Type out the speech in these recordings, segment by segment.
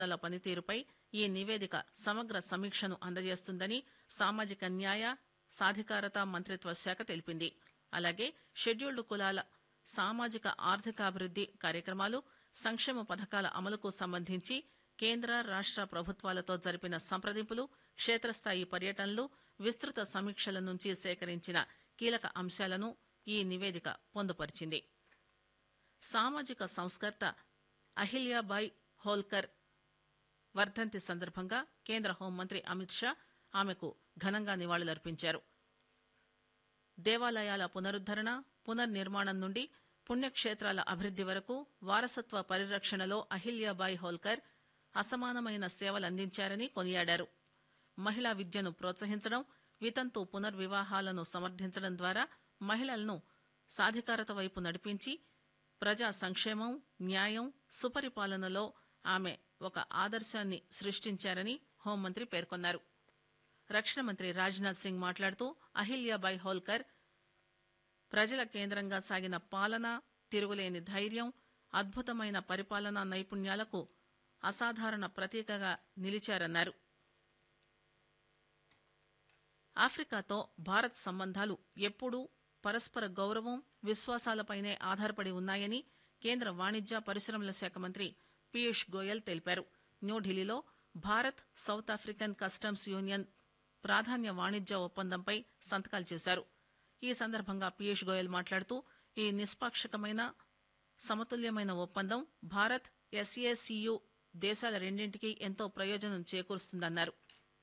ల పనితీరుపై ఈ నివేదిక సమగ్ర సమీక్షను అందజేస్తుందని సామాజిక న్యాయ సాధికారత మంత్రిత్వ శాఖ తెలిపింది అలాగే షెడ్యూల్డ్ కులాల సామాజిక ఆర్థికాభివృద్ది కార్యక్రమాలు సంక్షేమ పథకాల అమలుకు సంబంధించి కేంద్ర రాష్ట ప్రభుత్వాలతో జరిపిన సంప్రదింపులు క్షేత్రస్థాయి పర్యటనలు విస్తృత సమీక్షల నుంచి సేకరించిన కీలక అంశాలను ఈ నివేదిక పొందుపరిచింది సామాజిక సంస్కర్త అహిల్యాబాయ్ హోల్కర్ వర్ధంతి సందర్భంగా కేంద్ర హోంమంత్రి అమిత్ షా ఆమెకు ఘనంగా నివాళులర్పించారు దేవాలయాల పునరుద్దరణ పునర్నిర్మాణం నుండి పుణ్యక్షేత్రాల అభివృద్ది వరకు వారసత్వ పరిరక్షణలో అహిల్యాబాయ్ హోల్కర్ అసమానమైన సేవలందించారని కొనియాడారు మహిళా విద్యను ప్రోత్సహించడం వితంతు పునర్వివాహాలను సమర్థించడం ద్వారా మహిళలను సాధికారత వైపు నడిపించి ప్రజా సంక్షేమం న్యాయం సుపరిపాలనలో ఆమె ఒక ఆదర్శాన్ని సృష్టించారని హోంమంత్రి పేర్కొన్నారు రక్షణ మంత్రి రాజ్నాథ్ సింగ్ మాట్లాడుతూ అహిల్యాబాయ్ హోల్కర్ ప్రజల కేంద్రంగా సాగిన పాలన తిరుగులేని ధైర్యం అద్భుతమైన పరిపాలనా నైపుణ్యాలకు అసాధారణ ప్రతీకగా నిలిచారన్నారు ఆఫ్రికాతో భారత్ సంబంధాలు ఎప్పుడూ పరస్పర గౌరవం విశ్వాసాలపైనే ఆధారపడి ఉన్నాయని కేంద్ర వాణిజ్య పరిశ్రమల శాఖ మంత్రి పీయూష్ గోయల్ తెలిపారు న్యూఢిల్లీలో Bharat South African customs union ప్రాధాన్య వాణిజ్య ఒప్పందంపై సంతకాలు చేశారు ఈ సందర్భంగా పీయూష్ గోయల్ మాట్లాడుతూ ఈ నిష్పాక్షికమైన సమతుల్యమైన ఒప్పందం భారత్ ఎస్ఏసియు దేశాల రెండింటికి ఎంతో ప్రయోజనం చేకూరుస్తుందన్నారు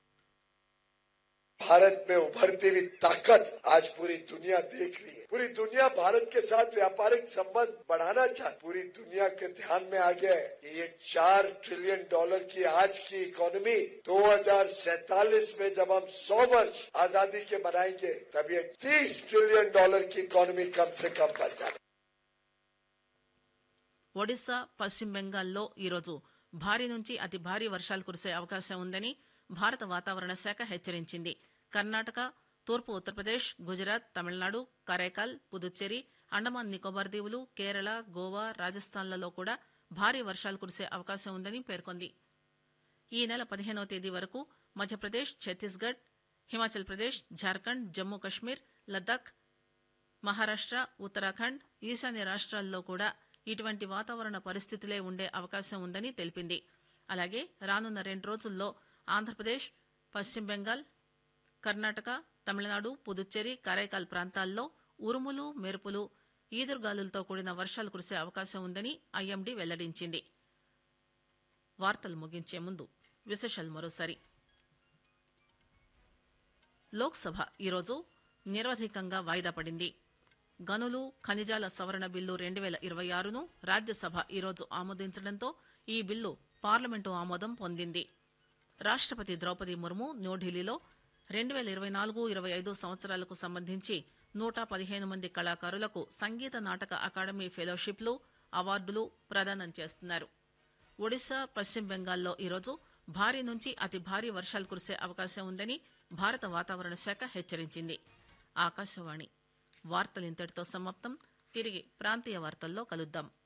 भारत में उभरती हुई ताकत आज पूरी दुनिया देख रही है पूरी दुनिया भारत के साथ व्यापारिक संबंध बढ़ाना चाहती पूरी दुनिया के ध्यान में आ गया है कि ये चार ट्रिलियन डॉलर की आज की इकोनॉमी 2047 में जब हम 100 वर्ष आजादी के बनाएंगे तब ये 30 ट्रिलियन डॉलर की इकोनॉमी कम से कम बन जाए ఒడిశా పశ్చిమ బెంగాల్లో ఈరోజు భారీ నుంచి అతి భారీ వర్షాలు కురిసే అవకాశం ఉందని భారత వాతావరణ శాఖ హెచ్చరించింది కర్ణాటక తూర్పు ఉత్తరప్రదేశ్ గుజరాత్ తమిళనాడు కరైకాల్ పుదుచ్చేరి అండమాన్ నికోబార్ దీవులు కేరళ గోవా రాజస్థాన్లలో కూడా భారీ వర్షాలు కురిసే అవకాశం ఉందని పేర్కొంది ఈ నెల పదిహేనవ తేదీ వరకు మధ్యప్రదేశ్ ఛత్తీస్గఢ్ హిమాచల్ ప్రదేశ్ జార్ఖండ్ జమ్మూ కశ్మీర్ లద్దాఖ్ మహారాష్ట ఉత్తరాఖండ్ ఈశాన్య రాష్ట్రాల్లో కూడా ఇటువంటి వాతావరణ పరిస్థితులే ఉండే అవకాశం ఉందని తెలిపింది అలాగే రానున్న రెండు రోజుల్లో ఆంధ్రప్రదేశ్ పశ్చిమ బెంగాల్ కర్ణాటక తమిళనాడు పుదుచ్చేరి కరైకాల్ ప్రాంతాల్లో ఉరుములు మెరుపులు ఈదురుగాలులతో కూడిన వర్షాలు కురిసే అవకాశం ఉందని ఐఎండీ వెల్లడించింది వార్తలు ముగించే ముందు విశేషాలు మరోసారి లోక్సభ ఈరోజు నిరవధికంగా వాయిదా పడింది గనులు ఖనిజాల సవరణ బిల్లు రెండు వేల ఇరవై ఆరును రాజ్యసభ ఈరోజు ఆమోదించడంతో ఈ బిల్లు పార్లమెంటు ఆమోదం పొందింది రాష్టపతి ద్రౌపది ముర్ము న్యూఢిల్లీలో రెండు వేల ఇరవై నాలుగు ఇరవై ఐదు సంవత్సరాలకు సంబంధించి నూట పదిహేను మంది కళాకారులకు సంగీత నాటక అకాడమీ ఫెలోషిప్లు అవార్డులు ప్రదానం చేస్తున్నారు ఒడిశా పశ్చిమ బెంగాల్లో ఈరోజు భారీ నుంచి అతి భారీ వర్షాలు కురిసే అవకాశం ఉందని భారత వాతావరణ శాఖ హెచ్చరించింది ఆకాశవాణి వార్తలు ఇంతటితో సమాప్తం తిరిగి ప్రాంతీయ వార్తల్లో కలుద్దాం